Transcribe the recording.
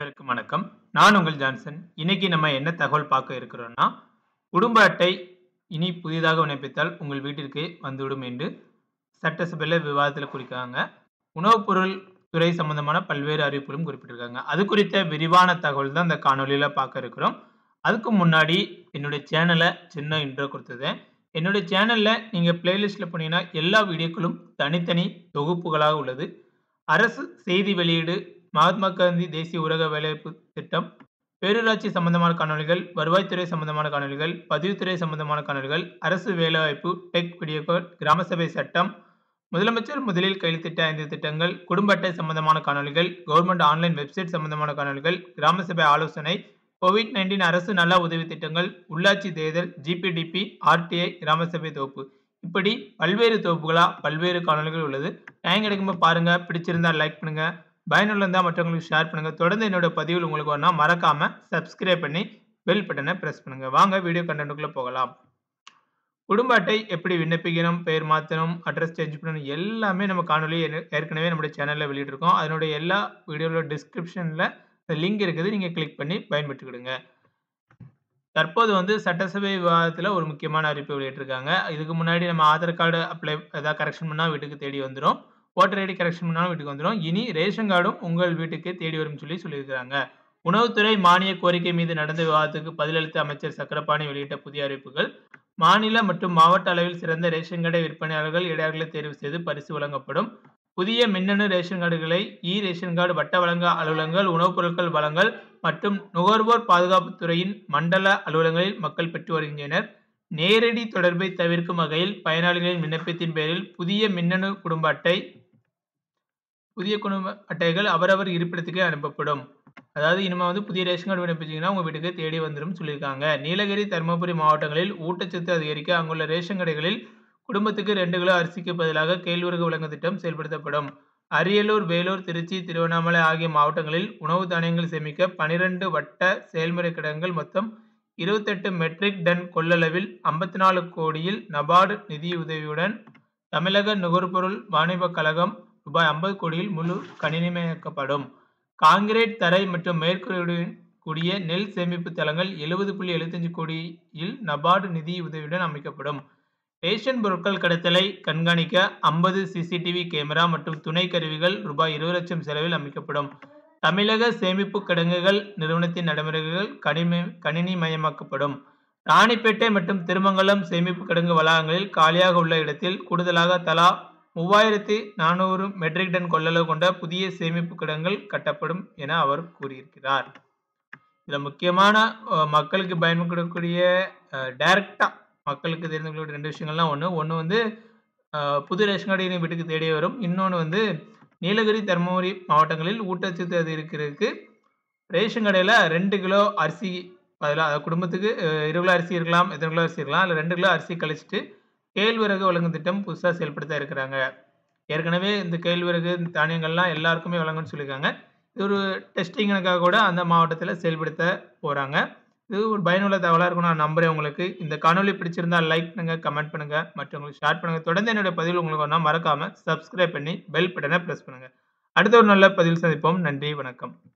அனைவருக்கும் வணக்கம். நான் உங்கள் ஜான்சன். இன்னைக்கு நம்ம என்ன தகவல் பார்க்க இருக்கிறோம்னா, குடும்ப அட்டை இனி புதிதாக விண்ணப்பித்தால் உங்கள் வீட்டிற்கு வந்துவிடும் என்று சட்டசபையில விவாதத்தில குறிக்காங்க. உணவுப் பொருள் துறை சம்பந்தமான பல்வேறு அறிவிப்புகளும் குறிப்பிட்டிருக்காங்க. அது குறித்த விரிவான தகவல் தான் இந்த காணொளியில பார்க்க இருக்கிறோம். அதுக்கு முன்னாடி என்னுடைய சேனல சின்ன இன்ட்ரோ குடுத்துருந்தேன். என்னுடைய சேனல்ல நீங்க பிளேலிஸ்ட்ல போனீங்கன்னா, எல்லா வீடியோக்களும் தனித்தனி தொகுப்புகளாக உள்ளது. அரசு செய்தி வெளியீடு, மகாத்மா காந்தி தேசிய ஊரக வேலைவாய்ப்பு திட்டம், பேரூராட்சி சம்பந்தமான காணொளிகள், வருவாய்த்துறை சம்பந்தமான காணொளிகள், பதிவுத்துறை சம்பந்தமான காணொளிகள், அரசு வேலைவாய்ப்பு, டெக் வீடியோக்கள், கிராம சபை சட்டம், முதலமைச்சர் முதலில் கையெழுத்திட்ட 5 திட்டங்கள், குடும்ப அட்டை சம்பந்தமான காணொளிகள், கவர்ன்மென்ட் ஆன்லைன் வெப்சைட் சம்பந்தமான காணொளிகள், கிராம சபை ஆலோசனை, கோவிட்-19 அரசு நல உதவி திட்டங்கள், உள்ளாட்சி தேர்தல், ஜிபிடிபி, ஆர்டிஐ, கிராம சபை தொகுப்பு. இப்படி பல்வேறு தொகுப்புகளா பல்வேறு காணொளிகள் உள்ளது. டைம் கிடைக்கும்போது பாருங்க. பிடிச்சிருந்தா லைக் பண்ணுங்க. பயனுள்ள இருந்தா மற்றவங்களுக்கு ஷேர் பண்ணுங்க. தொடர்ந்து என்னோட பதிவுகள் உங்களுக்கு வரணும்னா மறக்காம சப்ஸ்கிரைப் பண்ணி பெல் பட்டன பிரஸ் பண்ணுங்க. வாங்க வீடியோ கன்டென்ட்க்குள்ள போகலாம். குடும்ப அட்டை எப்படி விண்ணப்பிக்கணும், பெயர் மாத்தணும், அட்ரஸ் சேஞ்ச் பண்ணணும் எல்லாமே நம்ம காணொளி ஏற் ஏற்கனவே நம்முடைய சேனல்ல வெளியிட்டிருக்கோம். அதனுடைய எல்லா வீடியோவோட டிஸ்கிரிப்ஷன்ல லிங்க் இருக்குது. நீங்க கிளிக் பண்ணி பயன்பெற்றுக்கிடுங்க. தற்போது வந்து சட்டசபை விவாதத்தில ஒரு முக்கியமான அறிவிப்பை வெளியிட்டிருக்காங்க. இதுக்கு முன்னாடி நம்ம ஆதார் கார்டு அப்ளை ஏதாவது கரெக்ஷன் பண்ணா வீட்டுக்கு தேடி வந்துரும். வோட்டர் ஐடி கரெக்ஷன் பண்ணாலும் வீட்டுக்கு வந்துரும். இனி ரேஷன் கார்டும் உங்கள் வீட்டுக்கு தேடி வரும்னு சொல்லி சொல்லியிருக்காங்க. உணவுத்துறை மானிய கோரிக்கை மீது நடந்த விவாதத்துக்கு பதிலளித்த அமைச்சர் சக்கரபாணி வெளியிட்ட புதிய அறிவிப்புகள், மாநில மற்றும் மாவட்ட அளவில் சிறந்த ரேஷன் கடை விற்பனையாளர்கள், இடையர்களை தேர்வு செய்து பரிசு வழங்கப்படும். புதிய மின்னணு ரேஷன் கார்டுகளை இ ரேஷன் கார்டு வட்ட வழங்க அலுவலகங்கள், உணவுப் பொருட்கள் வழங்கல் மற்றும் நுகர்வோர் பாதுகாப்புத் துறையின் மண்டல அலுவலகங்களில் மக்கள் பெற்று வருகின்றனர். நேரடி தொடர்பை தவிர்க்கும் வகையில் பயனாளிகளின் விண்ணப்பத்தின் பேரில் புதிய மின்னணு குடும்ப அட்டை புதிய குடும்ப அட்டைகள் அவரவர் இருப்பிடத்துக்கே அனுப்பப்படும். அதாவது இனிமே வந்து புதிய ரேஷன் கார்டு விண்ணப்பிச்சீங்கன்னா உங்க வீட்டுக்கு தேடி வந்துரும்னு சொல்லியிருக்காங்க. நீலகிரி, தர்மபுரி மாவட்டங்களில் ஊட்டச்சத்து அதிகரிக்க அங்குள்ள ரேஷன் கடைகளில் குடும்பத்துக்கு 2 கிலோ அரிசிக்கு பதிலாக கேழ்வரகு வழங்கும் திட்டம் செயல்படுத்தப்படும். அரியலூர், வேலூர், திருச்சி, திருவண்ணாமலை ஆகிய மாவட்டங்களில் உணவு தானியங்கள் சேமிக்க 12 வட்ட செயல்முறை கிடங்குகள் மொத்தம் 28 மெட்ரிக் டன் கொள்ளளவில் 54 கோடியில் நபார்டு நிதியுதவியுடன் தமிழக நுகர்பொருள் வாணிபக் கழகம் ரூபாய் 50 கோடியில் முழு கணினிமயமாக்கப்படும். கான்கிரீட் தரை மற்றும் மேற்கூரையுடன் கூடிய நெல் சேமிப்பு தளங்கள் 70.75 கோடியில் நபார்டு நிதியுதவியுடன் அமைக்கப்படும். ரேஷன் பொருட்கள் கடத்தலை கண்காணிக்க 50 சிசிடிவி கேமரா மற்றும் துணை கருவிகள் ரூபாய் 20 லட்சம் செலவில் அமைக்கப்படும். தமிழக சேமிப்பு கிடங்குகள் நிறுவனத்தின் நடைமுறைகள் கணிமி கணினிமயமாக்கப்படும். ராணிப்பேட்டை மற்றும் திருமங்கலம் சேமிப்பு கிடங்கு வளாகங்களில் காலியாக உள்ள இடத்தில் கூடுதலாக தலா 3400 மெட்ரிக் டன் கொள்ளளவு கொண்ட புதிய சேமிப்பு கிடங்குகள் கட்டப்படும் என அவர் கூறியிருக்கிறார். இதுல முக்கியமான அ மக்களுக்கு பயன்படக்கூடிய அ டைரக்ட்டா மக்களுக்கு தெரிந்து கொள்ளக்கூடிய 2 விஷயங்கள்லாம் ஒண்ணு. ஒண்ணு வந்து அ புது ரேஷன் கார்டு இனி வீட்டுக்கு தேடி வரும். இன்னொன்னு வந்து நீலகிரி, தர்மபுரி மாவட்டங்களில் ஊட்டச்சத்து அதிகரிக்கிறதுக்கு ரேஷன் கடையில 2 கிலோ அரிசி பதிலா குடும்பத்துக்கு அ 20 கிலோ அரிசி இருக்கலாம். எத்தனை கிலோ அரிசி இருக்கலாம். அதுல 2 கிலோ அரிசி கழிச்சிட்டு கேழ்வரகு வழங்கும் திட்டம் புதுசா செயல்படுத்த இருக்கிறாங்க. ஏற்கனவே இந்த கேழ்வரகு தானியங்கள்லாம் எல்லாருக்குமே வழங்கும்னு சொல்லியிருக்காங்க. இது ஒரு டெஸ்டிங்காக கூட அந்த மாவட்டத்தில செயல்படுத்த போறாங்க. இது ஒரு பயனுள்ள தகவலா இருக்கும்னு நான் நம்புறேன் உங்களுக்கு. இந்த காணொளி பிடிச்சிருந்தா லைக் பண்ணுங்க, கமெண்ட் பண்ணுங்க, மற்றவங்களுக்கு ஷேர் பண்ணுங்க. தொடர்ந்து என்னுடைய பதிவுகள் உங்களுக்கு வரணும்னா மறக்காம சப்ஸ்கிரைப் பண்ணி பெல் பட்டன பிரஸ் பண்ணுங்க. அடுத்த ஒரு நல்ல பதிவில் சந்திப்போம். நன்றி, வணக்கம்.